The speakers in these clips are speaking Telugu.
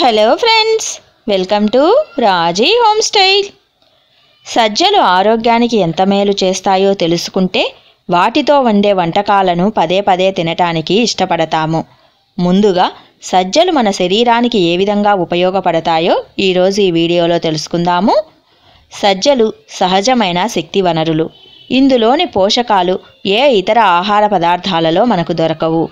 hello friends welcome to Raji home style సజ్జలు ఆరోగ్యానికి ఎంత మేలు చేస్తాయో తెలుసుకుంటే వాటితో వండే వంటకాలను పదే పదే తినటానికి ఇష్టపడతాము ముందుగా సజ్జలు మన శరీరానికి ఏ విధంగా ఉపయోగపడతాయో ఈరోజు ఈ వీడియోలో తెలుసుకుందాము సజ్జలు సహజమైన శక్తి వనరులు ఇందులోని పోషకాలు ఏ ఇతర ఆహార పదార్థాలలో మనకు దొరకవు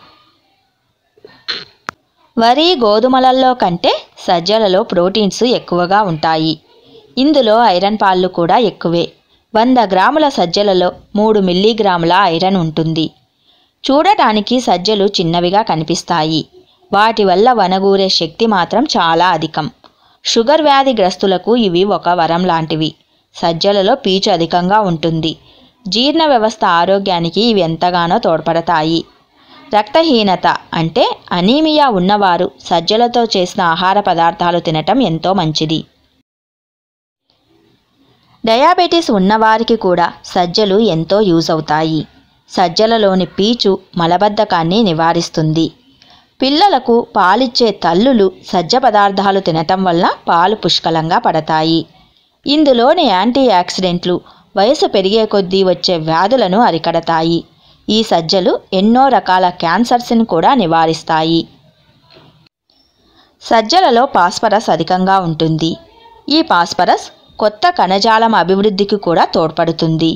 వరి గోధుమలలో కంటే సజ్జలలో ప్రోటీన్స్ ఎక్కువగా ఉంటాయి ఇందులో ఐరన్ పాళ్ళు కూడా ఎక్కువే వంద గ్రాముల సజ్జలలో మూడు మిల్లీగ్రాముల ఐరన్ ఉంటుంది చూడటానికి సజ్జలు చిన్నవిగా కనిపిస్తాయి వాటి వల్ల వనగూరే శక్తి మాత్రం చాలా అధికం షుగర్ వ్యాధి గ్రస్తులకు ఇవి ఒక వరం లాంటివి సజ్జలలో పీచు అధికంగా ఉంటుంది జీర్ణ వ్యవస్థ ఆరోగ్యానికి ఇవి ఎంతగానో తోడ్పడతాయి రక్తహీనత అంటే అనీమియా ఉన్నవారు సజ్జలతో చేసిన ఆహార పదార్థాలు తినటం ఎంతో మంచిది డయాబెటీస్ ఉన్నవారికి కూడా సజ్జలు ఎంతో యూజ్ అవుతాయి సజ్జలలోని పీచు మలబద్ధకాన్ని నివారిస్తుంది పిల్లలకు పాలిచ్చే తల్లులు సజ్జ పదార్థాలు తినటం వల్ల పాలు పుష్కలంగా పడతాయి ఇందులోని యాంటీ యాక్సిడెంట్లు వయసు పెరిగే కొద్దీ వచ్చే వ్యాధులను అరికడతాయి ఈ సజ్జలు ఎన్నో రకాల క్యాన్సర్స్ని కూడా నివారిస్తాయి సజ్జలలో పాస్పరస్ అధికంగా ఉంటుంది ఈ పాస్పరస్ కొత్త కణజాలం అభివృద్ధికి కూడా తోడ్పడుతుంది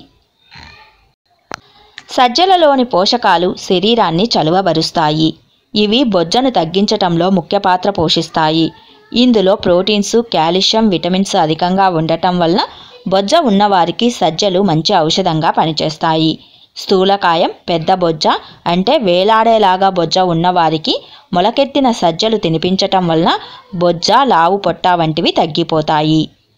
సజ్జలలోని పోషకాలు శరీరాన్ని చలువబరుస్తాయి ఇవి బొజ్జను తగ్గించటంలో ముఖ్య పాత్ర పోషిస్తాయి ఇందులో ప్రోటీన్స్ కాల్షియం విటమిన్స్ అధికంగా ఉండటం వల్ల బొజ్జ ఉన్నవారికి సజ్జలు మంచి ఔషధంగా పనిచేస్తాయి స్థూలకాయం పెద్ద బొజ్జ అంటే వేలాడేలాగా బొజ్జ ఉన్నవారికి మొలకెత్తిన సజ్జలు తినిపించటం వలన బొజ్జ లావు పొట్ట వంటివి తగ్గిపోతాయి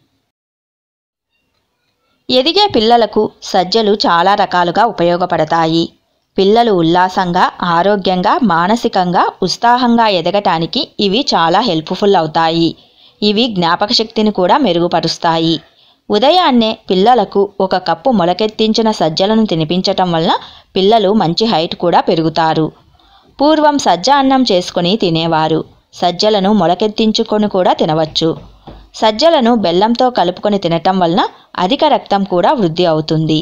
ఎదిగే పిల్లలకు సజ్జలు చాలా రకాలుగా ఉపయోగపడతాయి పిల్లలు ఉల్లాసంగా ఆరోగ్యంగా మానసికంగా ఉత్సాహంగా ఎదగటానికి ఇవి చాలా హెల్ప్ఫుల్ అవుతాయి ఇవి జ్ఞాపక శక్తిని కూడా మెరుగుపరుస్తాయి ఉదయాన్నే పిల్లలకు ఒక కప్పు మొలకెత్తించిన సజ్జలను తినిపించటం వలన పిల్లలు మంచి హైట్ కూడా పెరుగుతారు పూర్వం సజ్జ అన్నం చేసుకుని తినేవారు సజ్జలను మొలకెత్తించుకొని కూడా తినవచ్చు సజ్జలను బెల్లంతో కలుపుకొని తినటం వలన అధిక రక్తం కూడా వృద్ధి అవుతుంది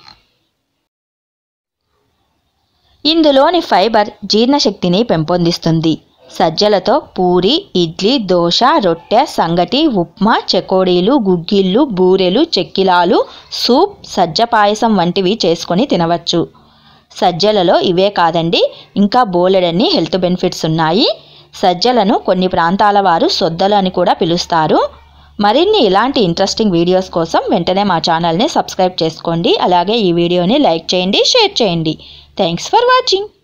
ఇందులోని ఫైబర్ జీర్ణశక్తిని పెంపొందిస్తుంది సజ్జలతో పూరి ఇడ్లీ దోశ రొట్టె సంగటి ఉప్మా చెకోడీలు గుగ్గిళ్ళు బూరెలు చెక్కిలాలు సూప్ సజ్జ పాయసం వంటివి చేసుకొని తినవచ్చు సజ్జలలో ఇవే కాదండి ఇంకా బోలెడన్ని హెల్త్ బెనిఫిట్స్ ఉన్నాయి సజ్జలను కొన్ని ప్రాంతాల వారు సొద్దలు అని కూడా పిలుస్తారు మరిన్ని ఇలాంటి ఇంట్రెస్టింగ్ వీడియోస్ కోసం వెంటనే మా ఛానల్ని సబ్స్క్రైబ్ చేసుకోండి అలాగే ఈ వీడియోని లైక్ చేయండి షేర్ చేయండి థ్యాంక్స్ ఫర్ వాచింగ్